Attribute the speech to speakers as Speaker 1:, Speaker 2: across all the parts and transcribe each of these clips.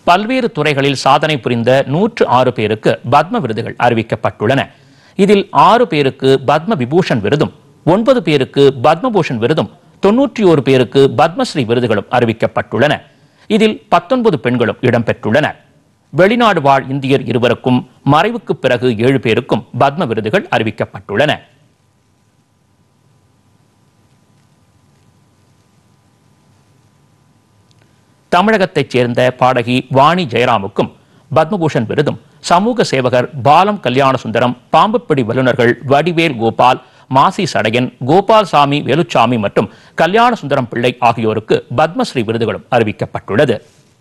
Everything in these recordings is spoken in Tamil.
Speaker 1: பல்வேறு துறைகளில் சாதனை புரிந்த நூற்று ஆறு பேருக்கு பத்ம விருதுகள் அறிவிக்கப்பட்டுள்ளன இதில் ஆறு பேருக்கு பத்ம விபூஷன் விருதும் ஒன்பது பேருக்கு பத்மபூஷன் விருதும் தொன்னூற்றி ஒரு பேருக்கு பத்மஸ்ரீ விருதுகளும் அறிவிக்கப்பட்டுள்ளன இதில் பத்தொன்பது பெண்களும் இடம்பெற்றுள்ளனர் வெளிநாடு வாழ் இந்தியர் இருவருக்கும் மறைவுக்கு பிறகு ஏழு பேருக்கும் பத்ம விருதுகள் அறிவிக்கப்பட்டுள்ளன தமிழகத்தைச் சேர்ந்த பாடகி வாணி ஜெயராமுக்கும் பத்மபூஷன் விருதும் சமூக சேவகர் பாலம் கல்யாண சுந்தரம் பாம்புப்பிடி வல்லுநர்கள் வடிவேல் கோபால் மாசி சடையன் கோபால்சாமி வேலுச்சாமி மற்றும் கல்யாண சுந்தரம் பிள்ளை ஆகியோருக்கு பத்மஸ்ரீ விருதுகளும் அறிவிக்கப்பட்டுள்ளது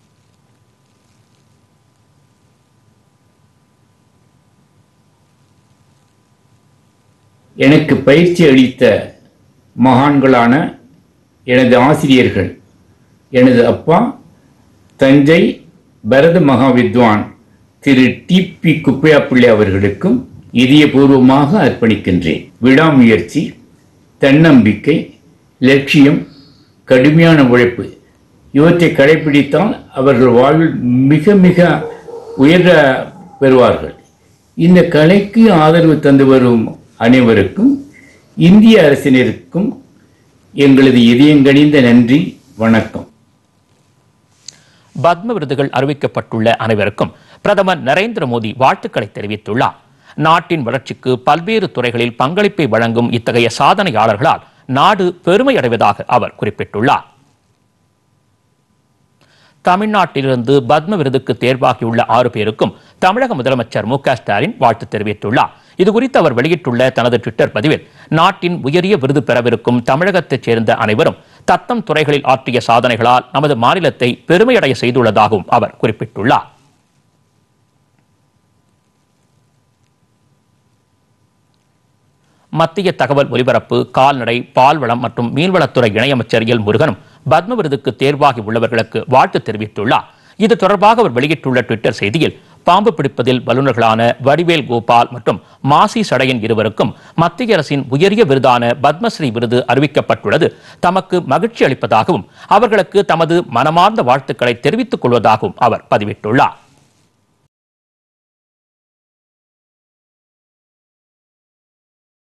Speaker 2: எனக்கு பயிற்சி அளித்த மகான்களான எனது ஆசிரியர்கள் எனது அப்பா தஞ்சை பரத மகா வித்வான் திரு டி பி குப்பையா பிள்ளை அவர்களுக்கும் இதயபூர்வமாக அர்ப்பணிக்கின்றேன் விடாமுயற்சி தன்னம்பிக்கை லட்சியம் கடுமையான உழைப்பு இவற்றை கடைபிடித்தால் அவர்கள் வாழ்வில் மிக மிக உயர பெறுவார்கள் இந்த கலைக்கு ஆதரவு தந்து வரும் அனைவருக்கும் இந்திய அரசினருக்கும் எங்களது இதயங்கனிந்த நன்றி வணக்கம்
Speaker 1: பத்ம விருதுகள் அறிவிக்கப்பட்டுள்ள அனைவருக்கும் பிரதமர் நரேந்திர மோடி வாழ்த்துக்களை தெரிவித்துள்ளார் நாட்டின் வளர்ச்சிக்கு பல்வேறு துறைகளில் பங்களிப்பை வழங்கும் இத்தகைய சாதனையாளர்களால் நாடு பெருமை அடைவதாக அவர் குறிப்பிட்டுள்ளார் தமிழ்நாட்டிலிருந்து பத்ம விருதுக்கு தேர்வாகியுள்ள ஆறு பேருக்கும் தமிழக முதலமைச்சர் மு க ஸ்டாலின் வாழ்த்து தெரிவித்துள்ளார் இதுகுறித்து அவர் வெளியிட்டுள்ள தனது ட்விட்டர் பதிவில் நாட்டின் உயரிய விருது பெறவிருக்கும் தமிழகத்தைச் சேர்ந்த அனைவரும் தத்தம் துறைகளில் ஆற்றிய சாதனைகளால் நமது மாநிலத்தை பெருமையடைய செய்துள்ளதாகவும் அவர் குறிப்பிட்டுள்ளார் மத்திய தகவல் ஒலிபரப்பு கால்நடை பால்வளம் மற்றும் மீன்வளத்துறை இணையமைச்சர் எல் முருகனும் பத்ம விருதுக்கு தேர்வாகி உள்ளவர்களுக்கு வாழ்த்து தெரிவித்துள்ளார் இது தொடர்பாக அவர் வெளியிட்டுள்ள ட்விட்டர் செய்தியில் பாம்பு பிடிப்பதில் வல்லுநர்களான வடிவேல் கோபால் மற்றும் மாசி சடையன் இருவருக்கும் மத்திய அரசின் உயரிய விருதான பத்மஸ்ரீ விருது அறிவிக்கப்பட்டுள்ளது தமக்கு மகிழ்ச்சி அளிப்பதாகவும் அவர்களுக்கு தமது மனமார்ந்த வாழ்த்துக்களை தெரிவித்துக் கொள்வதாகவும் அவர் பதிவிட்டுள்ளார்